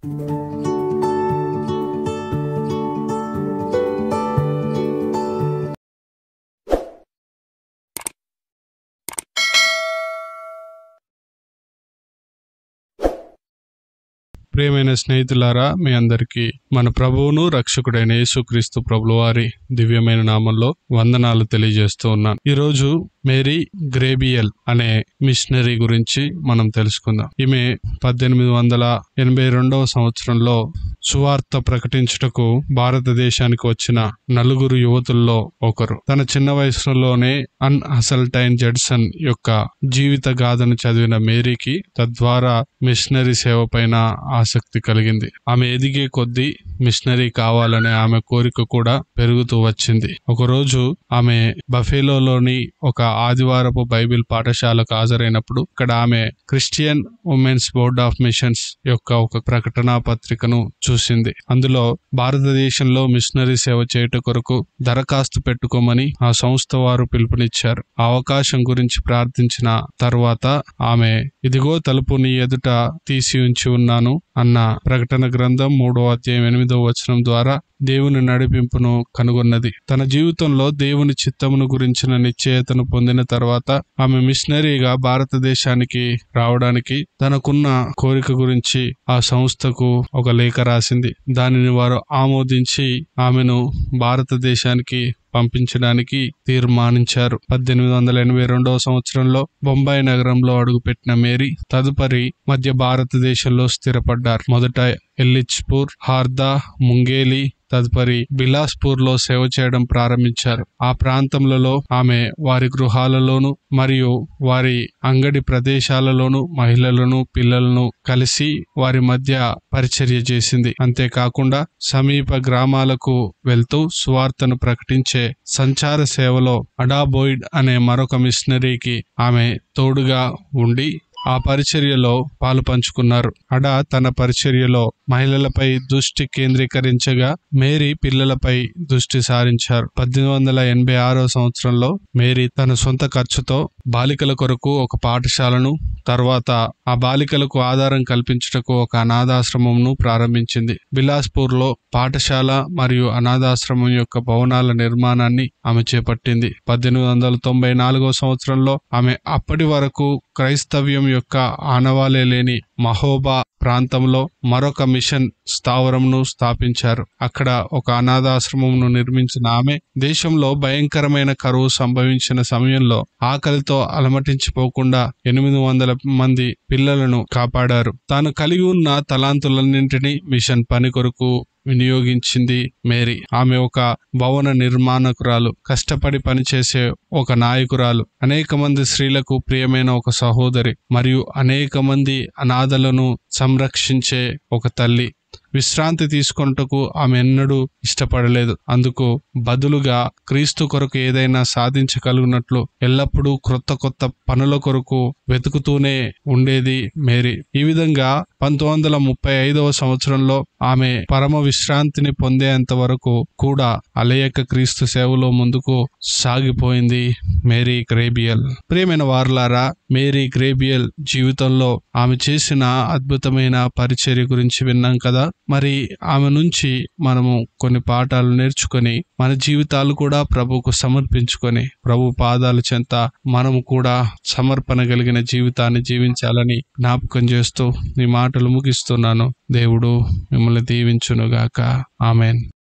ప్రియమైన స్నేహితులారా మీ అందరికీ మన ప్రభువును రక్షకుడైన యేసుక్రీస్తు ప్రభుల వారి దివ్యమైన నామంలో వందనాలు తెలియజేస్తూ ఉన్నాను ఈరోజు మేరీ గ్రేబియల్ అనే మిషనరీ గురించి మనం తెలుసుకుందాం ఈమె పద్దెనిమిది వందల ఎనభై రెండవ సంవత్సరంలో సువార్త ప్రకటించుటకు భారతదేశానికి వచ్చిన నలుగురు యువతుల్లో ఒకరు తన చిన్న వయసులోనే అన్ హసల్టైన్ జడ్సన్ యొక్క జీవిత గాథను చదివిన మేరీకి తద్వారా మిషనరీ సేవ పైన ఆసక్తి కలిగింది ఆమె ఎదిగే కొద్దీ మిషనరీ కావాలనే ఆమె కోరిక కూడా పెరుగుతూ వచ్చింది ఒకరోజు ఆమె బఫేలోలోని ఒక ఆదివారపు బైబిల్ పాఠశాలకు హాజరైనప్పుడు ఇక్కడ ఆమె Christian women's board of missions యొక్క ఒక ప్రకటనా పత్రికను చూసింది అందులో భారతదేశంలో మిషనరీ సేవ చేయుట కొరకు దరఖాస్తు పెట్టుకోమని ఆ సంస్థ వారు పిలుపునిచ్చారు ఆ అవకాశం గురించి ప్రార్థించిన తర్వాత ఆమె ఇదిగో తలుపు నీ ఎదుట తీసి ఉంచి ఉన్నాను అన్న ప్రకటన గ్రంథం మూడో అధ్యాయం ఎనిమిదో వచనం ద్వారా దేవుని నడిపింపును కనుగొన్నది తన జీవితంలో దేవుని చిత్తమును గురించిన నిశ్చయతను పొందిన తర్వాత ఆమె మిషనరీగా భారతదేశానికి రావడానికి తనకున్న కోరిక గురించి ఆ సంస్థకు ఒక లేఖ రాసింది దానిని వారు ఆమోదించి ఆమెను భారతదేశానికి పంపించడానికి తీర్మానించారు పద్దెనిమిది వందల ఎనభై రెండవ సంవత్సరంలో బొంబాయి నగరంలో అడుగుపెట్టిన మేరీ తదుపరి మధ్య భారతదేశంలో స్థిరపడ్డారు మొదట ఎల్లిచ్పూర్ హార్దా ముంగేలి తదుపరి బిలాస్పూర్ లో సేవ చేయడం ప్రారంభించారు ఆ ప్రాంతములలో ఆమె వారి గృహాలలోను మరియు వారి అంగడి ప్రదేశాలలోను మహిళలను పిల్లలను కలిసి వారి మధ్య పరిచర్య చేసింది అంతేకాకుండా సమీప గ్రామాలకు వెళ్తూ సువార్తను ప్రకటించే సంచార సేవలో అడాబోయిడ్ అనే మరొక మిషనరీకి ఆమె తోడుగా ఉండి ఆ పరిచర్యలో పాలు పంచుకున్నారు అడా తన పరిచర్యలో మహిళలపై దృష్టి కేంద్రీకరించగా మేరీ పిల్లలపై దృష్టి సారించారు పద్దెనిమిది వందల ఎనభై ఆరో సంవత్సరంలో మేరీ తన సొంత ఖర్చుతో బాలికల కొరకు ఒక పాఠశాలను తర్వాత ఆ బాలికలకు ఆధారం కల్పించుటకు ఒక అనాథాశ్రమంను ప్రారంభించింది బిలాస్పూర్ లో పాఠశాల మరియు అనాథాశ్రమం యొక్క భవనాల నిర్మాణాన్ని ఆమె చేపట్టింది పద్దెనిమిది వందల తొంభై నాలుగో సంవత్సరంలో ఆమె అప్పటి వరకు క్రైస్తవ్యం యొక్క ఆనవాలే లేని మహోబా ప్రాంతంలో మరొక మిషన్ స్థావరంను స్థాపించారు అక్కడ ఒక అనాథాశ్రమంను నిర్మించిన ఆమె దేశంలో భయంకరమైన కరువు సంభవించిన సమయంలో ఆకలితో అలమటించిపోకుండా ఎనిమిది వందల మంది పిల్లలను కాపాడారు తాను కలిగి ఉన్న తలాంతులన్నింటినీ మిషన్ పని కొరకు వినియోగించింది మేరీ ఆమె ఒక భవన నిర్మాణకురాలు కష్టపడి పనిచేసే ఒక నాయకురాలు అనేక మంది స్త్రీలకు ప్రియమైన ఒక సహోదరి మరియు అనేక మంది అనాథలను సంరక్షించే ఒక తల్లి విశ్రాంతి తీసుకొనుటకు ఆమె ఎన్నడూ ఇష్టపడలేదు అందుకు బదులుగా క్రీస్తు కొరకు ఏదైనా సాధించగలిగినట్లు ఎల్లప్పుడూ క్రొత్త కొత్త పనుల కొరకు వెతుకుతూనే ఉండేది మేరీ ఈ విధంగా పంతొమ్మిది వందల ముప్పై ఐదవ సంవత్సరంలో ఆమె పరమ విశ్రాంతిని పొందేంత వరకు కూడా అలయక క్రీస్తు సేవలో ముందుకు సాగిపోయింది మేరీ గ్రేబియల్ ప్రియమైన వారులారా మేరీ గ్రేబియల్ జీవితంలో ఆమె చేసిన అద్భుతమైన పరిచర్య గురించి విన్నాం కదా మరి ఆమె నుంచి మనము కొన్ని పాఠాలు నేర్చుకొని మన జీవితాలు కూడా ప్రభుకు సమర్పించుకొని ప్రభు పాదాల చెంత మనము కూడా సమర్పణ కలిగిన జీవితాన్ని జీవించాలని జ్ఞాపకం చేస్తూ ఈ మాటలు ముగిస్తున్నాను దేవుడు మిమ్మల్ని దీవించునుగాక ఆమెన్